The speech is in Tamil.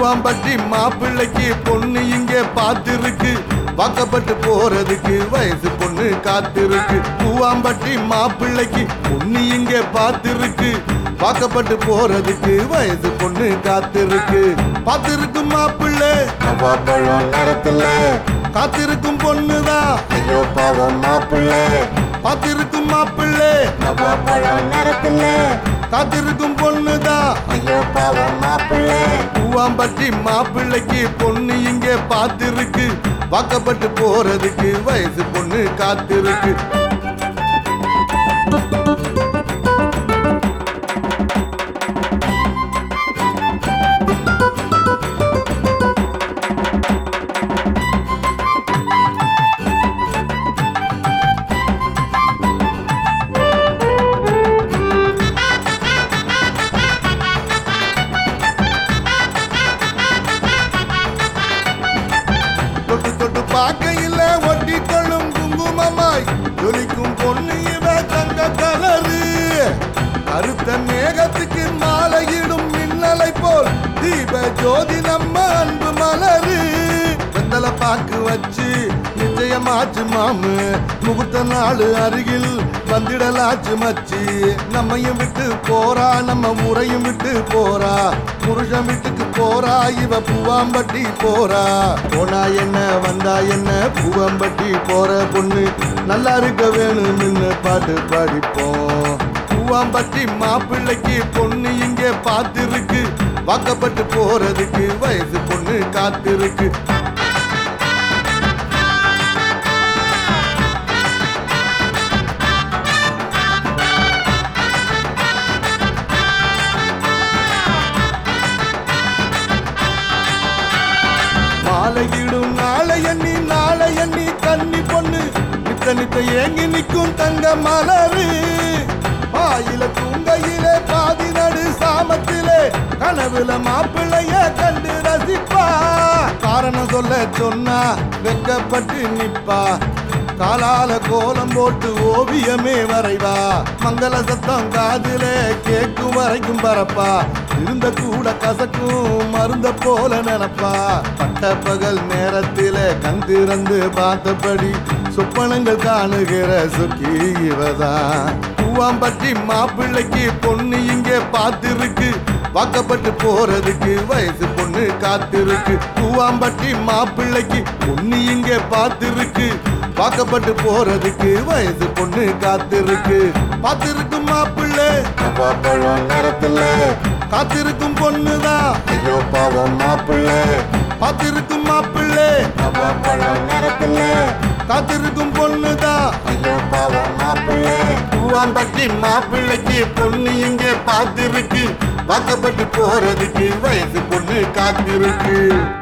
பூவாம்பட்டி மாப்பிள்ளைக்கு பொண்ணு இங்கே பார்த்திருக்கு வாக்கப்பட்டு போறதுக்கு வயசு பொண்ணு காத்திருக்கு பூவாம்பட்டி மாப்பிள்ளைக்கு பொண்ணு இங்கே பார்த்திருக்கு வாக்கப்பட்டு போறதுக்கு வயசு பொண்ணு காத்திருக்கு பார்த்திருக்கு மாப்பிள்ளை நவாப்பழம் நேரத்துல காத்திருக்கும் பொண்ணுதான் ஐயோ பாவம் மாப்பிள்ள பார்த்திருக்கும் மாப்பிள்ளை நவாப்பழம் நேரத்துல காத்திருக்கும் பொண்ணுதான் ஐயோ பாவம் மாப்பிள்ள பூவாம்பட்டி மாப்பிள்ளைக்கு பொண்ணு இங்கே பார்த்திருக்கு வாக்கப்பட்டு போறதுக்கு வயசு பொண்ணு காத்திருக்கு தொட்டு தொட்டு பார்க்கையில ஒட்டி கொள்ளும் குங்குமமாய் ஜொலிக்கும் பொண்ணு இவ தங்க கலரு கருத்த மேகத்துக்கு மாலையிடும் மின்னலை போல் தீப ஜோதி நம்ம அன்பு மலரு வெத்தலை பாக்கு வச்சு நிச்சயமாச்சு மாமு முகூர்த்த நாள் அருகில் வந்திடலாச்சு மச்சி நம்மையும் விட்டு போறா நம்ம ஊரையும் விட்டு போறா புருஷன் வீட்டுக்கு போறா இவ பூவாம்பட்டி போறா போனா என்ன வந்தா என்ன பூவாம்பட்டி போற பொண்ணு நல்லா இருக்க வேணும்னு பாட்டு பாடிப்போம் பூவாம்பட்டி மாப்பிள்ளைக்கு பொண்ணு இங்கே பார்த்திருக்கு வாக்கப்பட்டு போறதுக்கு வயசு பொண்ணு காத்திருக்கு மாலையிடும் நாளை எண்ணி நாளை எண்ணி கன்னி பொண்ணு நித்த நித்த ஏங்கி நிற்கும் தங்க மலரு பாயில தூங்கையிலே பாதி நடு சாமத்திலே கனவுல மாப்பிள்ளைய கண்டு ரசிப்பா காரணம் சொல்ல சொன்னா வெக்கப்பட்டு நிப்பா காலால கோலம் போட்டு ஓவியமே வரைவா மங்கள சத்தம் காதுல கேக்கும் வரைக்கும் பரப்பா இருந்த கூட கசக்கும் மருந்த போல நினப்பா பட்ட பகல் நேரத்தில கண் திறந்து பார்த்தபடி சொப்பனங்கள் காணுகிற சுக்கி இவதான் பூவாம்பட்டி மாப்பிள்ளைக்கு பொண்ணு இங்கே பார்த்திருக்கு வாக்கப்பட்டு போறதுக்கு வயசு பொண்ணு காத்திருக்கு பூவாம்பட்டி மாப்பிள்ளைக்கு பொண்ணு இங்கே பார்த்திருக்கு வாக்கப்பட்டு போறதுக்கு வயசு பொண்ணு காத்திருக்கு பார்த்திருக்கு மாப்பிள்ளை நவாப்பழம் நேரத்துல காத்திருக்கும் பொண்ணுதான் ஐயோ பாவம் மாப்பிள்ள பார்த்திருக்கும் மாப்பிள்ளை நவாப்பழம் நேரத்துல காத்திருக்கும் பொண்ணுதான் ஐயோ பாவம் மாப்பிள்ள பூவாம்பட்டி மாப்பிள்ளைக்கு பொண்ணு இங்கே பார்த்திருக்கு வாக்கப்பட்டு போறதுக்கு வயசு பொண்ணு காத்திருக்கு